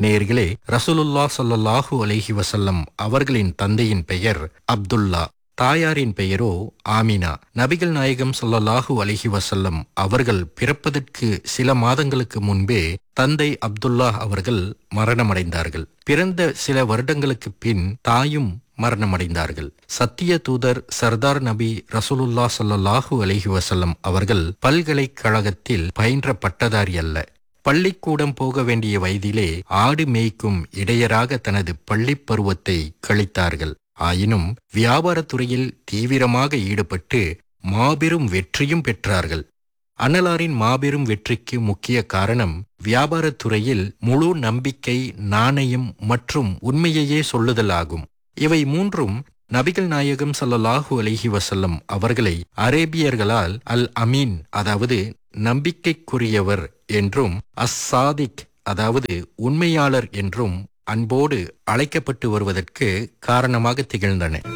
நேர்களே ரசூலுல்லா ஸல்லல்லாஹு அலைஹி வஸல்லம் அவர்களின் தந்தையின் பெயர் அப்துல்லா தாயாரின் பெயரோ ஆமினா நபிகள் நாயகம் ஸல்லல்லாஹு அலைஹி வஸல்லம் அவர்கள் பிறப்பதற்கு சில மாதங்களுக்கு முன்பே தந்தை அப்துல்லா அவர்கள் மரணமடைந்தார்கள் பிறந்த சில வருடங்களுக்கு பின் தாயும் மரணமடைந்தார்கள் சத்திய தூதர் சர்தார் நபி ரசூலுல்லா ஸல்லல்லாஹு அலைஹி வஸல்லம் அவர்கள் பல்கலைக்கழகத்தில் பயின்ற பட்டதாரி அல்ல பள்ளிக்கூடம் போக வேண்டிய வயதிலே ஆடு மேய்க்கும் இடையராக தனது பள்ளிப் பருவத்தை கழித்தார்கள் ஆயினும் வியாபாரத்துறையில் தீவிரமாக ஈடுபட்டு மாபெரும் வெற்றியும் பெற்றார்கள் அன்னலாரின் மாபெரும் வெற்றிக்கு முக்கிய காரணம் வியாபாரத்துறையில் முழு நம்பிக்கை நாணயம் மற்றும் உண்மையையே சொல்லுதலாகும் இவை மூன்றும் நபிகள் நாயகம் ஸல்லல்லாஹு அலைஹி வஸல்லம் அவர்களை அரேபியர்களால் அல் அமீன் அதாவது நம்பிக்கைக்குரியவர் என்றும் அஸ் சாதிக் அதாவது உண்மையாளர் என்றும் அன்போடு அழைக்கப்பட்டு வருவதற்கு காரணமாக திகழ்ந்தன